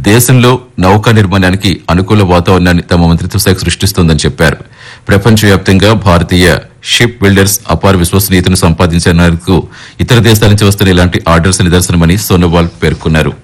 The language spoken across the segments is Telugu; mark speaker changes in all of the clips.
Speaker 1: దేశంలో నౌకా నిర్మాణానికి అనుకూల వాతావరణాన్ని తమ మంత్రిత్వ శాఖ సృష్టిస్తోందని చెప్పారు ప్రపంచవ్యాప్తంగా భారతీయ షిప్ బిల్డర్స్ అపార విశ్వసనీయతను సంపాదించినందుకు ఇతర దేశాల నుంచి వస్తున్న ఇలాంటి ఆర్డర్స్ నిదర్శనమని సోనోవాల్ పేర్కొన్నారు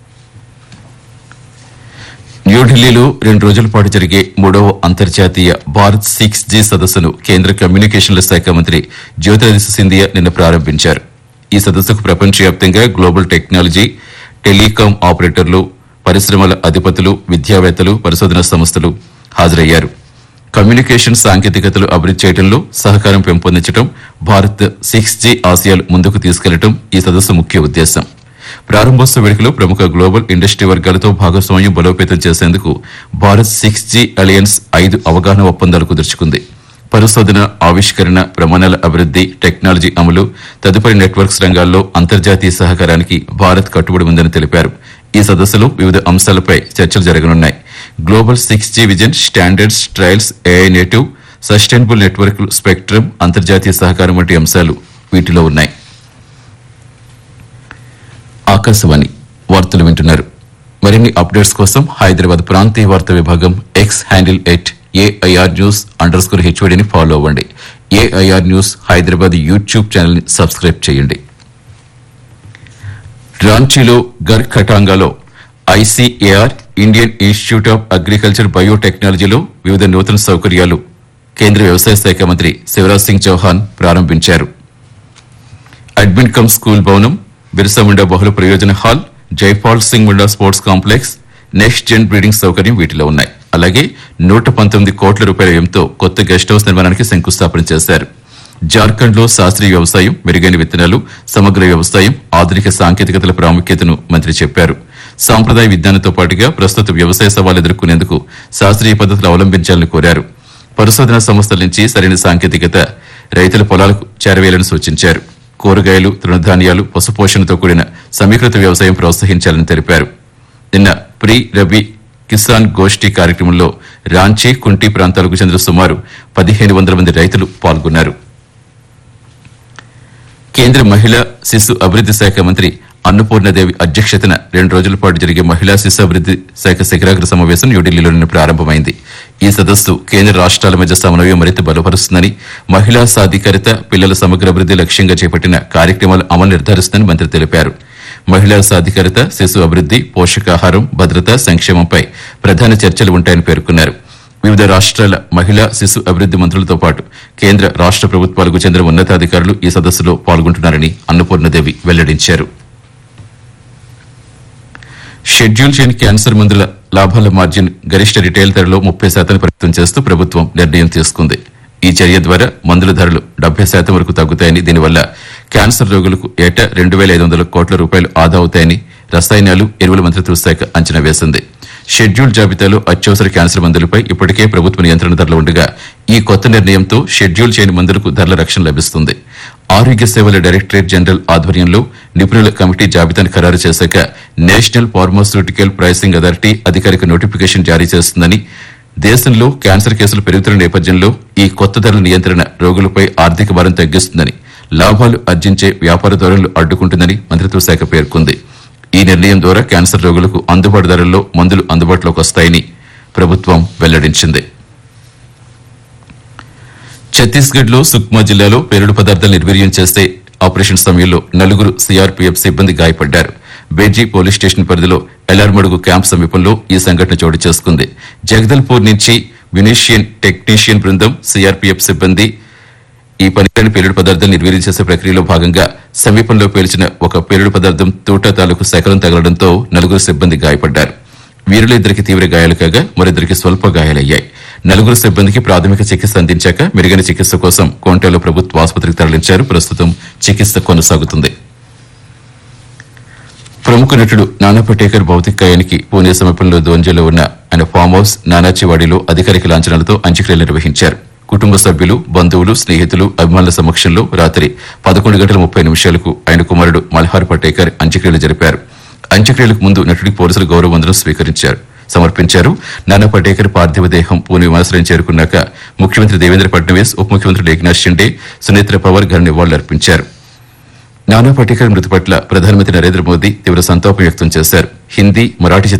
Speaker 1: న్యూఢిల్లీలో రెండు రోజుల పాటు జరిగే మూడవ అంతర్జాతీయ భారత్ సిక్స్ జీ సదస్సును కేంద్ర కమ్యూనికేషన్ల శాఖ మంత్రి జ్యోతిరాదిత్య సింధియా నిన్న ప్రారంభించారు ఈ సదస్సుకు ప్రపంచవ్యాప్తంగా గ్లోబల్ టెక్నాలజీ టెలికాం ఆపరేటర్లు పరిశ్రమల అధిపతులు విద్యావేత్తలు పరిశోధనా సంస్థలు హాజరయ్యారు కమ్యూనికేషన్ సాంకేతికతలు అభివృద్ధి చేయడంలో సహకారం పెంపొందించడం భారత్ సిక్స్ జీ ఆసియాలు ముందుకు తీసుకెళ్లడం ఈ సదస్సు ముఖ్య ఉద్దేశం ప్రారంభోత్సవ వేడుకలో ప్రముఖ గ్లోబల్ ఇండస్ట్రీ వర్గాలతో భాగస్వామ్యం బలోపేతం చేసేందుకు భారత్ సిక్స్ జీ అలయన్స్ ఐదు అవగాహన ఒప్పందాలు కుదుర్చుకుంది పరిశోధన ఆవిష్కరణ ప్రమాణాల అభివృద్ధి టెక్నాలజీ అమలు తదుపరి నెట్వర్క్స్ రంగాల్లో అంతర్జాతీయ సహకారానికి భారత్ కట్టుబడి ఉందని తెలిపారు ఈ సదస్సులో వివిధ అంశాలపై చర్చలు జరగనున్నాయి global six G vision standards trials AI native sustainable network spectrum అంతర్జాతీయ సహకారం వంటి అంశాలు వీటిలో ఉన్నాయి ఆకాశవాణి వార్తలు వింటున్నారు మరిన్ని అప్డేట్స్ కోసం హైదరాబాద్ ప్రాంతీయ వార్తా విభాగం X handle at AIR news under score హెచ్ఓడిని ఫాలో అవ్వండి AIR news Hyderabad YouTube channel ని సబ్స్క్రైబ్ చేయండి రాంచీలో గర్ ఖటాంగాలో ICAR Indian Institute of Agriculture బయోటెక్నాలజీలో వివిధ నూతన సౌకర్యాలు కేంద్ర వ్యవసాయ శాఖ మంత్రి శివరాజ్ సింగ్ చౌహాన్ ప్రారంభించారు అడ్మిన్ కమ్ స్కూల్ భవనం బిర్సా ముండా బహుళ ప్రయోజన hall Jaipal Singh Munda sports complex next gen breeding సౌకర్యం వీటిలో ఉన్నాయి అలాగే నూట పంతొమ్మిది కోట్ల రూపాయల వ్యయంతో కొత్త గెస్ట్ హౌస్ నిర్మాణానికి శంకుస్థాపన చేశారు జార్ఖండ్ లో శాస్త్రీయ వ్యవసాయం మెరుగైన విత్తనాలు సమగ్ర వ్యవసాయం ఆధునిక సాంకేతికతల ప్రాముఖ్యతను మంత్రి చెప్పారు సాంప్రదాయ విజ్ఞానంతో పాటుగా ప్రస్తుత వ్యవసాయ సవాలు ఎదుర్కొనేందుకు శాస్త్రీయ పద్ధతులు అవలంబించాలని కోరారు పరిశోధనా సంస్థల నుంచి సరైన సాంకేతికత రైతుల పొలాలకు చేరవేయాలని సూచించారు కూరగాయలు తృణధాన్యాలు పశుపోషణతో కూడిన సమీకృత వ్యవసాయం ప్రోత్సహించాలని తెలిపారు నిన్న ప్రీ రబీ కిసాన్ గోష్ఠి కార్యక్రమంలో రాంచీ కుంటి ప్రాంతాలకు చెందిన సుమారు పదిహేను వందల మంది రైతులు పాల్గొన్నారు కేంద్ర మహిళా శిశు అభివృద్ది శాఖ మంత్రి అన్నపూర్ణదేవి అధ్యక్షతన రెండు రోజుల పాటు జరిగే మహిళా శిశు అభివృద్ది శాఖ శిఖరాగ్ర సమావేశం న్యూఢిల్లీలో నిన్న ప్రారంభమైంది ఈ సదస్సు కేంద్ర రాష్ట్రాల మధ్య సమన్వయం మరింత బలపరుస్తుందని మహిళా సాధికారిత పిల్లల సమగ్ర అభివృద్ది లక్ష్యంగా చేపట్టిన కార్యక్రమాల అమలు నిర్ధారిస్తుందని మంత్రి తెలిపారు మహిళా సాధికారిత శిశు అభివృద్ది పోషకాహారం భద్రత సంక్షేమంపై ప్రధాన చర్చలు ఉంటాయని పేర్కొన్నారు వివిధ రాష్ట్రాల మహిళా శిశు అభివృద్ది మంత్రులతో పాటు కేంద్ర రాష్ట్ర ప్రభుత్వాలకు చెందిన ఉన్నతాధికారులు ఈ సదస్సులో పాల్గొంటున్నారని అన్నపూర్ణదేవి వెల్లడించారు షెడ్యూల్ చేయని క్యాన్సర్ మందుల లాభాల మార్జిన్ గరిష్ట రిటైల్ ధరలో ముప్పై శాతాన్ని పరిమితం చేస్తూ ప్రభుత్వం నిర్ణయం తీసుకుంది ఈ చర్య ద్వారా మందుల ధరలు డెబ్బై శాతం వరకు తగ్గుతాయని దీనివల్ల క్యాన్సర్ రోగులకు ఏటా రెండు వేల ఐదు వందల కోట్ల రూపాయలు ఆదా అవుతాయని రసాయనాలు ఎరువుల మంత్రిత్వ శాఖ అంచనా వేసింది షెడ్యూల్ జాబితాలో అత్యవసర క్యాన్సర్ మందులపై ఇప్పటికే ప్రభుత్వ నియంత్రణ ధరలు ఉండగా ఈ కొత్త నిర్ణయంతో షెడ్యూల్ చేయని మందులకు ధరల రక్షణ లభిస్తుంది ఆరోగ్య సేవల డైరెక్టరేట్ జనరల్ ఆధ్వర్యంలో నిపుణుల కమిటీ జాబితాను ఖరారు చేశాక నేషనల్ ఫార్మాస్యూటికల్ ప్రైసింగ్ అథారిటీ అధికారిక నోటిఫికేషన్ జారీ చేస్తుందని దేశంలో క్యాన్సర్ కేసులు పెరుగుతున్న నేపథ్యంలో ఈ కొత్త ధరల నియంత్రణ రోగులపై ఆర్థిక భారం తగ్గిస్తుందని లాభాలు ఆర్జించే వ్యాపార ధోరణులు అడ్డుకుంటుందని మంత్రిత్వ శాఖ పేర్కొంది ఈ నిర్ణయం ద్వారా క్యాన్సర్ రోగులకు అందుబాటు ధరల్లో మందులు అందుబాటులోకి వస్తాయని ప్రభుత్వం వెల్లడించింది ఛత్తీస్గఢ్ లో సుక్మా జిల్లాలో పేలుడు పదార్థాలు నిర్వీర్యం చేస్తే ఆపరేషన్ సమయంలో నలుగురు సీఆర్పీఎఫ్ సిబ్బంది గాయపడ్డారు బేజీ పోలీస్ స్టేషన్ పరిధిలో ఎల్లార్మడుగు క్యాంప్ సమీపంలో ఈ సంఘటన చోటు చేసుకుంది జగదల్పూర్ నుంచి వినీషియన్ టెక్నీషియన్ బృందం సీఆర్పీఎఫ్ సిబ్బంది ఈ పనికిరాని పేలుడు పదార్థాలు నిర్వీర్యం చేసే ప్రక్రియలో భాగంగా సమీపంలో పేల్చిన ఒక పేలుడు పదార్థం తూటా తాలూకు శకలం తగలడంతో నలుగురు సిబ్బంది గాయపడ్డారు వీరిలో ఇద్దరికి తీవ్ర గాయాలు కాగా మరిద్దరికి స్వల్ప గాయాలయ్యాయి నలుగురు సిబ్బందికి ప్రాథమిక చికిత్స అందించాక మెరుగైన చికిత్స కోసం కోంటాలో ప్రభుత్వ ఆసుపత్రికి తరలించారు ప్రస్తుతం చికిత్స కొనసాగుతుంది ప్రముఖ నటుడు నానా పటేకర్ భౌతికాయానికి పూణే సమీపంలో దోంజలో ఉన్న ఆయన ఫామ్ హౌస్ నానాచివాడిలో అధికారిక లాంఛనాలతో అంత్యక్రియలు నిర్వహించారు కుటుంబ సభ్యులు బంధువులు స్నేహితులు అభిమానుల సమక్షంలో రాత్రి పదకొండు గంటల ముప్పై నిమిషాలకు ఆయన కుమారుడు మల్హార్ పటేకర్ అంత్యక్రియలు జరిపారు అంత్యక్రియలకు ముందు నటుడికి పోలీసులు గౌరవ వందనం స్వీకరించారు సమర్పించారు నానా పటేకర్ పార్థివ దేహం పూణె విమానాశ్రయం చేరుకున్నాక ముఖ్యమంత్రి దేవేంద్ర ఫడ్నవీస్ ఉప ముఖ్యమంత్రి ఏకనాథ్ షిండే సునేత్ర పవార్ ఘన నివాళులర్పించారు నానా పటేకర్ మృతి పట్ల ప్రధానమంత్రి నరేంద్ర మోదీ తీవ్ర సంతాపం వ్యక్తం చేశారు హిందీ మరాఠీ